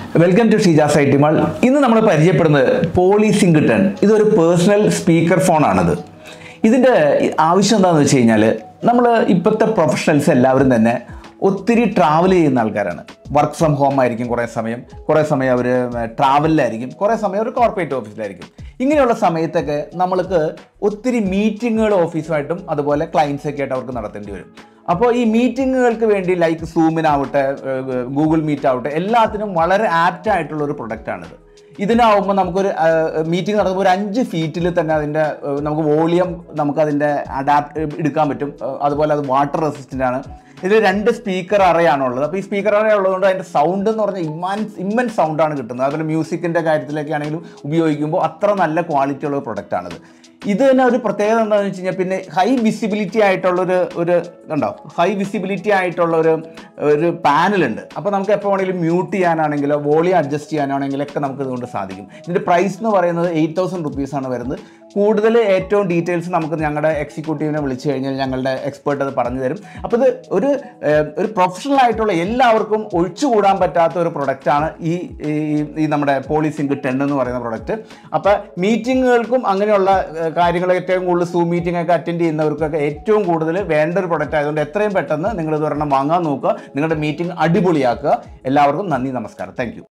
welcome to Sheeja സൈറ്റിമാൾ ഇന്ന് നമ്മൾ പരിചയപ്പെടുന്നത് പോളി സിംഗിട്ടൺ ഇതൊരു പേഴ്സണൽ സ്പീക്കർ ഫോണാണിത് ഇതിൻ്റെ ആവശ്യം എന്താണെന്ന് വെച്ച് കഴിഞ്ഞാൽ നമ്മൾ ഇപ്പോഴത്തെ പ്രൊഫഷണൽസ് എല്ലാവരും തന്നെ ഒത്തിരി ട്രാവൽ ചെയ്യുന്ന ആൾക്കാരാണ് വർക്ക് ഫ്രം ഹോം ആയിരിക്കും കുറേ സമയം കുറേ സമയം അവർ ട്രാവലിലായിരിക്കും കുറേ സമയം ഒരു കോർപ്പറേറ്റ് ഓഫീസിലായിരിക്കും ഇങ്ങനെയുള്ള സമയത്തൊക്കെ നമ്മൾക്ക് ഒത്തിരി മീറ്റിങ്ങുകൾ ഓഫീസുമായിട്ടും അതുപോലെ ക്ലയൻസൊക്കെ ആയിട്ട് അവർക്ക് നടത്തേണ്ടി വരും അപ്പോൾ ഈ മീറ്റിങ്ങുകൾക്ക് വേണ്ടി ലൈക്ക് സൂമിനാവട്ടെ ഗൂഗിൾ മീറ്റ് ആവട്ടെ എല്ലാത്തിനും വളരെ ആപ്റ്റ് ആയിട്ടുള്ള ഒരു പ്രൊഡക്റ്റാണിത് ഇതിനാവുമ്പോൾ നമുക്കൊരു മീറ്റിംഗ് നടക്കുമ്പോൾ ഒരു അഞ്ച് ഫീറ്റിൽ തന്നെ അതിൻ്റെ ഏഹ്, നമുക്ക് വോളിയം നമുക്ക് അതിൻ്റെ അഡാപ്റ്റ് എടുക്കാൻ പറ്റും ഏഹ്, അതുപോലെ അത് വാട്ടർ റെസിസ്റ്റൻ്റ് ആണ് ഇതിൽ രണ്ട് സ്പീക്കർ അറയാണുള്ളത് അപ്പോൾ ഈ സ്പീക്കർ അറ ഉള്ളതുകൊണ്ട് അതിൻ്റെ സൗണ്ട് എന്ന് പറഞ്ഞാൽ ഇമ്മാൻസ് ഇമ്മൻ സൗണ്ടാണ് കിട്ടുന്നത് അതുപോലെ മ്യൂസിക്കിൻ്റെ കാര്യത്തിലൊക്കെ ആണെങ്കിലും ഉപയോഗിക്കുമ്പോൾ അത്ര നല്ല ക്വാളിറ്റി ഉള്ള പ്രൊഡക്റ്റാണിത് ഇത് തന്നെ ഒരു പ്രത്യേകത എന്താണെന്ന് വെച്ച് കഴിഞ്ഞാൽ പിന്നെ ഹൈ വിസിബിലിറ്റി ആയിട്ടുള്ളൊരു ഒരു ഉണ്ടോ ഹൈ വിസിബിലിറ്റി ആയിട്ടുള്ള ഒരു ഒരു പാനലുണ്ട് അപ്പോൾ നമുക്ക് എപ്പോൾ വേണമെങ്കിലും മ്യൂട്ട് ചെയ്യാനാണെങ്കിലോ വോളിയം അഡ്ജസ്റ്റ് ചെയ്യാനാണെങ്കിലോ ഒക്കെ നമുക്ക് ഇതുകൊണ്ട് സാധിക്കും ഇതിൻ്റെ പ്രൈസ് എന്ന് പറയുന്നത് എയ്റ്റ് തൗസൻഡ് റുപ്പീസാണ് വരുന്നത് കൂടുതൽ ഏറ്റവും ഡീറ്റെയിൽസ് നമുക്ക് ഞങ്ങളുടെ എക്സിക്യൂട്ടീവിനെ വിളിച്ചു കഴിഞ്ഞാൽ ഞങ്ങളുടെ എക്സ്പേർട്ട് അത് പറഞ്ഞു തരും അപ്പോൾ ഇത് ഒരു ഏഹ്, ഒരു പ്രൊഫഷണൽ ആയിട്ടുള്ള എല്ലാവർക്കും ഒഴിച്ചുകൂടാൻ പറ്റാത്ത ഒരു പ്രൊഡക്റ്റാണ് ഈ ഈ- ഈ നമ്മുടെ പോളി സിങ്ക് ടെൻ എന്ന് പറയുന്ന പ്രൊഡക്റ്റ് അപ്പോൾ മീറ്റിങ്ങുകൾക്കും അങ്ങനെയുള്ള ഏഹ്, കാര്യങ്ങൾ ഏറ്റവും കൂടുതൽ സൂം മീറ്റിംഗ് ഒക്കെ അറ്റൻഡ് ചെയ്യുന്നവർക്കൊക്കെ ഏറ്റവും കൂടുതൽ വേണ്ട ഒരു പ്രൊഡക്റ്റ് ആയതുകൊണ്ട് എത്രയും പെട്ടെന്ന് നിങ്ങൾ ഇത് ഒരെണ്ണം വാങ്ങാൻ നോക്കുക നിങ്ങളുടെ മീറ്റിംഗ് അടിപൊളിയാക്കുക എല്ലാവർക്കും നന്ദി നമസ്കാരം താങ്ക്